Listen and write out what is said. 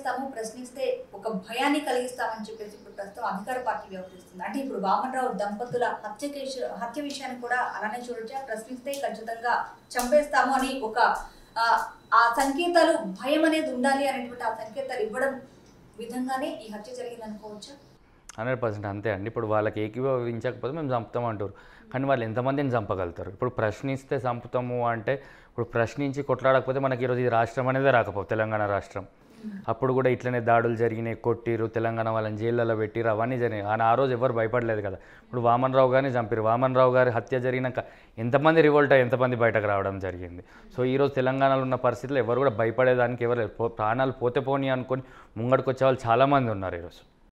చంపేస్తాము ప్రశ్నిస్తే ఒక భయాన్ని కలిగిస్తామని చెప్పేసి ఇప్పుడు ప్రస్తుతం అధికార పార్టీ వ్యవహరిస్తుంది అంటే ఇప్పుడు వామనరావు దంపతుల హత్య కేసు హత్య విషయాన్ని కూడా అలానే చూడొచ్చా ప్రశ్నిస్తే ఖచ్చితంగా చంపేస్తాము అని ఒక ఆ, ఆ సంకేతాలు భయం అనేది ఉండాలి అనేటువంటి ఆ సంకేతాలు ఇవ్వడం విధంగానే ఈ హత్య జరిగింది అనుకోవచ్చా హండ్రెడ్ పర్సెంట్ అంతే అండి ఇప్పుడు వాళ్ళకి ఏకీభవించకపోతే మేము చంపుతాం అంటారు కానీ వాళ్ళు ఎంతమందిని చంపగలుగుతారు ఇప్పుడు ప్రశ్నిస్తే చంపుతాము అంటే ఇప్పుడు ప్రశ్నించి కొట్లాడకపోతే మనకి ఈరోజు ఈ రాష్ట్రం అనేది రాకపోతే తెలంగాణ రాష్ట్రం అప్పుడు కూడా ఇట్లనే దాడులు జరిగినాయి కొట్టిరు తెలంగాణ వాళ్ళని జైళ్ళలో పెట్టిరు అవన్నీ జరిగినాయి కానీ ఆ రోజు ఎవరు భయపడలేదు కదా ఇప్పుడు వామన్ రావు గారిని చంపారు వామన్ రావు గారి హత్య జరిగినాక ఎంతమంది రివోల్ట్ అయ్యి ఎంతమంది బయటకు రావడం జరిగింది సో ఈరోజు తెలంగాణలో ఉన్న పరిస్థితుల్లో ఎవరు కూడా భయపడేదానికి ఎవరు లేరు. పో- ప్రాణాలు పోతే పోని అనుకొని ముంగడికి వచ్చే వాళ్ళు చాలామంది ఉన్నారు ఈరోజు